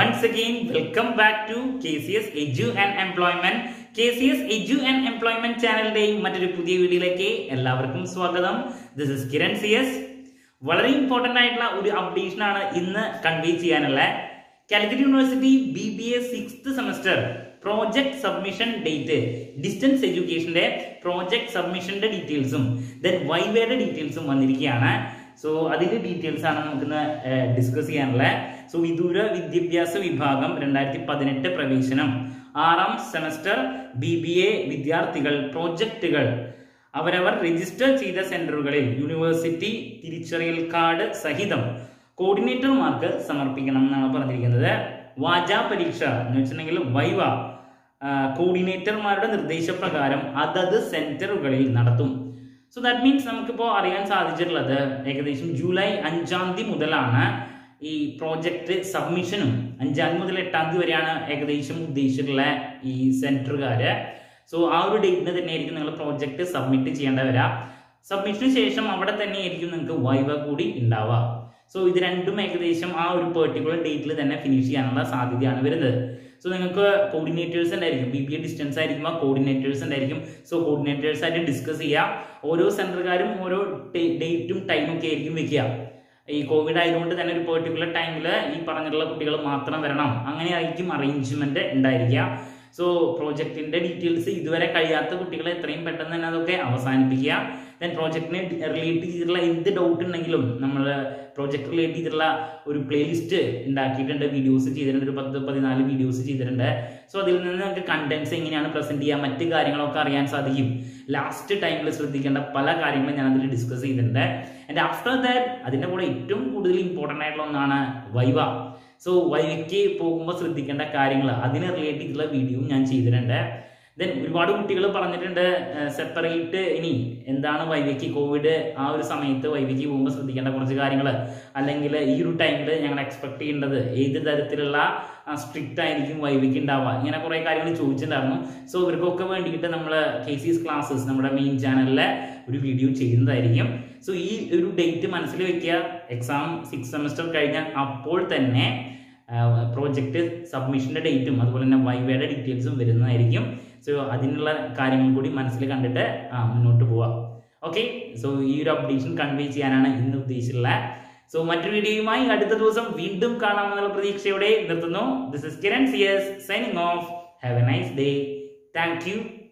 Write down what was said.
Once again, welcome back to KCS Edu and Employment. KCS Edu and Employment ചാനലിന്റെയും മറ്റൊരു പുതിയ വീഡിയോയിലേക്ക് എല്ലാവർക്കും സ്വാഗതം this is Kiran C S വളരെ ഇമ്പോർട്ടന്റ് ആയിട്ടുള്ള ഒരു അപ്ഡേഷൻ ആണ് ഇന്ന് കൺവേ ചെയ്യാനുള്ള Calicut university B B A sixth semester project submission date distance എഡ്യൂക്കേഷന്റെ പ്രോജക്ട് സബ്മിഷന്റെ ഡീറ്റെയിൽസും ദെൻ വൈവയുടെ ഡീറ്റെയിൽസും വന്നിരിക്കുകയാണ് സോ അതിന്റെ ഡീറ്റെയിൽസ് ആണ് നമുക്കിന്ന് ഡിസ്കസ് ചെയ്യാനുള്ളത് സോ വിദൂര വിദ്യാഭ്യാസ വിഭാഗം രണ്ടായിരത്തി പതിനെട്ട് പ്രവേശനം ആറാം സെമസ്റ്റർ ബി ബി എ വിദ്യാർത്ഥികൾ പ്രോജക്റ്റുകൾ അവരവർ രജിസ്റ്റർ ചെയ്ത സെന്ററുകളിൽ യൂണിവേഴ്സിറ്റി തിരിച്ചറിയൽ കാർഡ് സഹിതം കോർഡിനേറ്റർമാർക്ക് സമർപ്പിക്കണം എന്നാണ് പറഞ്ഞിരിക്കുന്നത് വാചാ പരീക്ഷ എന്ന് വെച്ചിട്ടുണ്ടെങ്കിൽ വൈവ കോർഡിനേറ്റർമാരുടെ നിർദ്ദേശപ്രകാരം അതത് സെന്ററുകളിൽ നടത്തും സോ ദാറ്റ് മീൻസ് നമുക്കിപ്പോൾ അറിയാൻ സാധിച്ചിട്ടുള്ളത് ഏകദേശം ജൂലൈ അഞ്ചാം തീയതി മുതലാണ് ഈ പ്രോജക്റ്റ് സബ്മിഷനും അഞ്ചാം തീയതി മുതൽ എട്ടാം തീയതി വരെയാണ് ഏകദേശം ഉദ്ദേശിച്ചിട്ടുള്ള ഈ സെന്ററുകാര് സോ ആ ഒരു ഡേറ്റിന് തന്നെ ആയിരിക്കും നിങ്ങൾ പ്രോജക്റ്റ് സബ്മിറ്റ് ചെയ്യേണ്ട വരാ സബ്മിഷന് ശേഷം അവിടെ തന്നെ ആയിരിക്കും നിങ്ങൾക്ക് വൈവ കൂടി ഉണ്ടാവുക സോ ഇത് രണ്ടും ഏകദേശം ആ ഒരു പെർട്ടിക്കുലർ ഡേറ്റിൽ തന്നെ ഫിനിഷ് ചെയ്യാനുള്ള സാധ്യതയാണ് വരുന്നത് സോ നിങ്ങൾക്ക് കോർഡിനേറ്റേഴ്സ് ഉണ്ടായിരിക്കും ബി ബി എ ഡിസ്റ്റൻസ് ആയിരിക്കുമ്പോൾ കോർഡിനേറ്റേഴ്സ് ഉണ്ടായിരിക്കും സോ കോർഡിനേറ്റേഴ്സ് ആയിട്ട് ഡിസ്കസ് ചെയ്യാം ഓരോ സെന്ററുകാരും ഓരോ ഡേറ്റും ടൈമും ഒക്കെ ആയിരിക്കും വെക്കുക ഈ കോവിഡ് ആയതുകൊണ്ട് തന്നെ ഒരു പെർട്ടിക്കുലർ ടൈമിൽ ഈ പറഞ്ഞിട്ടുള്ള കുട്ടികൾ മാത്രം വരണം അങ്ങനെ ആയിരിക്കും അറേഞ്ച്മെന്റ് ഉണ്ടായിരിക്കുക സോ പ്രോജക്റ്റിന്റെ ഡീറ്റെയിൽസ് ഇതുവരെ കഴിയാത്ത കുട്ടികളെ എത്രയും പെട്ടെന്ന് തന്നെ അതൊക്കെ അവസാനിപ്പിക്കുക ദെൻ പ്രോജക്റ്റിനെ റിലേറ്റ് ചെയ്തിട്ടുള്ള എന്ത് ഡൗട്ട് ഉണ്ടെങ്കിലും നമ്മൾ പ്രോജക്റ്റ് റിലേറ്റ് ചെയ്തിട്ടുള്ള ഒരു പ്ലേലിസ്റ്റ് ഉണ്ടാക്കിയിട്ടുണ്ട് വീഡിയോസ് ചെയ്തിട്ടുണ്ട് ഒരു പത്ത് പതിനാല് വീഡിയോസ് ചെയ്തിട്ടുണ്ട് സോ അതിൽ നിന്ന് നമുക്ക് കണ്ടന്റ്സ് എങ്ങനെയാണ് പ്രസന്റ് ചെയ്യുക മറ്റ് കാര്യങ്ങളൊക്കെ അറിയാൻ സാധിക്കും ലാസ്റ്റ് ടൈമിൽ ശ്രദ്ധിക്കേണ്ട പല കാര്യങ്ങളും ഞാൻ അതിൽ ഡിസ്കസ് ചെയ്തിട്ടുണ്ട് ആൻഡ് ആഫ്റ്റർ ദാറ്റ് അതിൻ്റെ കൂടെ ഏറ്റവും കൂടുതൽ ഇമ്പോർട്ടൻ്റ് ആയിട്ടുള്ള ഒന്നാണ് വൈവ സോ വൈവയ്ക്ക് പോകുമ്പോൾ ശ്രദ്ധിക്കേണ്ട കാര്യങ്ങൾ അതിനെ റിലേറ്റ് ചെയ്തിട്ടുള്ള വീഡിയോയും ഞാൻ ചെയ്തിട്ടുണ്ട് ദെൻ ഒരുപാട് കുട്ടികൾ പറഞ്ഞിട്ടുണ്ട് സെപ്പറേറ്റ് ഇനി എന്താണ് വൈവയ്ക്ക് കോവിഡ് ആ ഒരു സമയത്ത് വൈവയ്ക്ക് പോകുമ്പോൾ ശ്രദ്ധിക്കേണ്ട കുറച്ച് കാര്യങ്ങൾ അല്ലെങ്കിൽ ഈ ഒരു ടൈമിൽ ഞങ്ങൾ എക്സ്പെക്ട് ചെയ്യേണ്ടത് ഏത് തരത്തിലുള്ള സ്ട്രിക്റ്റ് ആയിരിക്കും വൈവയ്ക്ക് ഉണ്ടാവുക ഇങ്ങനെ കുറേ കാര്യങ്ങൾ ചോദിച്ചിട്ടുണ്ടായിരുന്നു സോ ഇവർക്കൊക്കെ വേണ്ടിയിട്ട് നമ്മൾ കെ സി എസ് ക്ലാസ്സസ് നമ്മുടെ മെയിൻ ചാനലിലെ ഒരു വീഡിയോ ചെയ്യുന്നതായിരിക്കും സോ ഈ ഒരു ഡേറ്റ് മനസ്സിൽ വെക്കുക എക്സാം സിക്സ് സെമസ്റ്റർ കഴിഞ്ഞാൽ അപ്പോൾ തന്നെ പ്രോജക്റ്റ് സബ്മിഷൻ്റെ ഡേറ്റും അതുപോലെ തന്നെ വൈവയുടെ ഡീറ്റെയിൽസും വരുന്നതായിരിക്കും സോ അതിനുള്ള കാര്യങ്ങൾ കൂടി മനസ്സിൽ കണ്ടിട്ട് മുന്നോട്ട് പോവാം ഓക്കെ സോ ഈ ഒരു അപ്ഡേഷൻ കൺവേ ചെയ്യാനാണ് ഇന്ന് ഉദ്ദേശിച്ചിട്ടുള്ളത് സോ മറ്റൊരു വീഡിയോയുമായി അടുത്ത ദിവസം വീണ്ടും കാണാമെന്നുള്ള പ്രതീക്ഷയോടെ നിർത്തുന്നു this is Kiran C S signing off have a nice day thank U